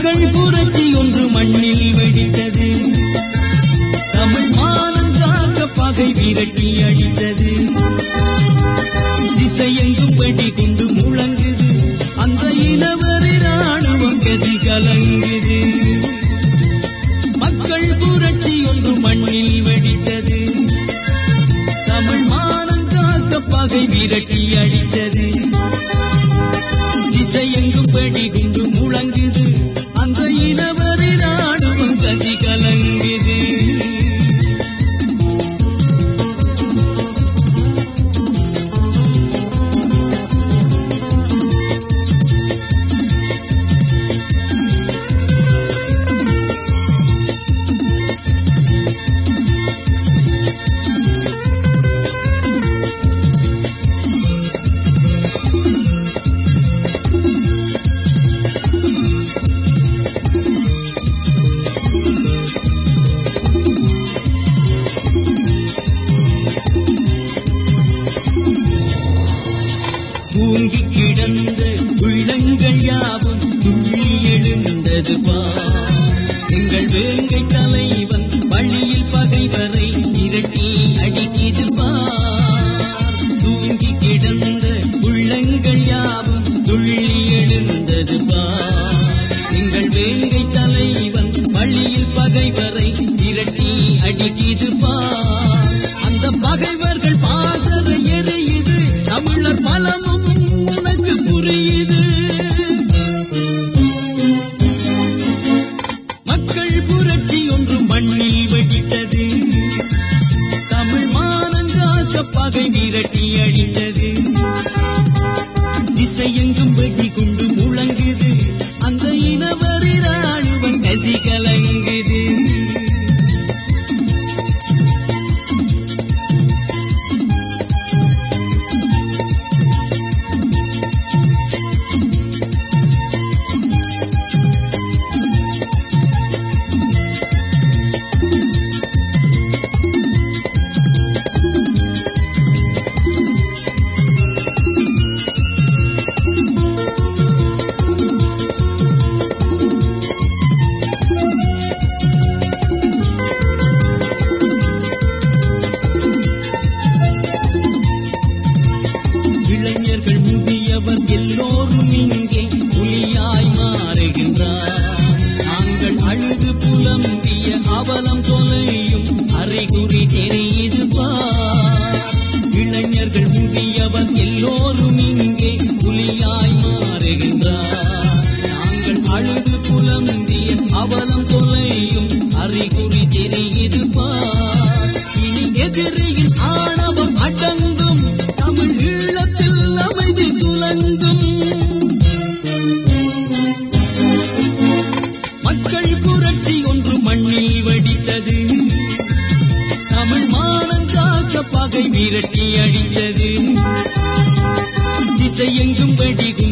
மக்கள் புரட்சி ஒன்று மண்ணில் வெடித்தது தமிழ் மானம் காக்க பகை விரட்டி அழித்தது திசையெங்கும் வெடி கொண்டு முழங்குது அந்த இனவரி ராணுவம் கதி கலங்குது மக்கள் புரட்சி ஒன்று மண்ணில் வெடித்தது தமிழ் மானம் காக்க பகை விரட்டி அழித்தது திசையெங்கும் வெடி கொண்டு முழங்குது அந்த இனவரி ராணுவம் கதி கலங்குது தூங்கி கிடந்த உள்ளங்கள் யாவும் துள்ளி எழுந்தது பார் எங்கள் வேங்கை தலைவன் வழியில் பகைவரை இரட்டி அடிக்கிது பார் தூங்கி கிடந்த உள்ளங்கள் யாவும் துள்ளி எழுந்தது பார் எங்கள் வேங்கை தலைவன் வழியில் பகைவரை இரட்டி அடிக்கிது பார் அந்த பகைவர்கள் பாசறை எரியுது தமிழர் பலமும் உனக்கு புரியுது மக்கள் புரட்சி ஒன்று மண்ணில் வெடித்தது தமிழ் மானங்காக்க பகை விரட்டி அடித்தது திசையெங்கும் வெடி கொண்டு முழங்குது அந்த இனவரி ராணுவம் கதி கலங்குது இளைஞர்கள் முதியவர் எல்லோரும் இங்கே புலியாய் மாறுகின்றார் நாங்கள் அழுது புலம்பிய அவலம் தொலையும் அறைகுறி தெரியுது பார் இளைஞர்கள் முதியவர் எல்லோரும் இங்கே புலியாய் மாறுகின்றார் நாங்கள் அழுது புலம்பிய அவலம் தொலையும் அறிகுறி தெரியுது பார் இனி எதிரியின் ஆணவம் அடங்கும் தமிழ் ஈழத்தில் அமைதி துலங்கும் மக்கள் புரட்சி ஒன்று மண்ணில் வெடித்தது தமிழ் மானம் காக்க பகை விரட்டி அடித்தது திசையெங்கும் வெடி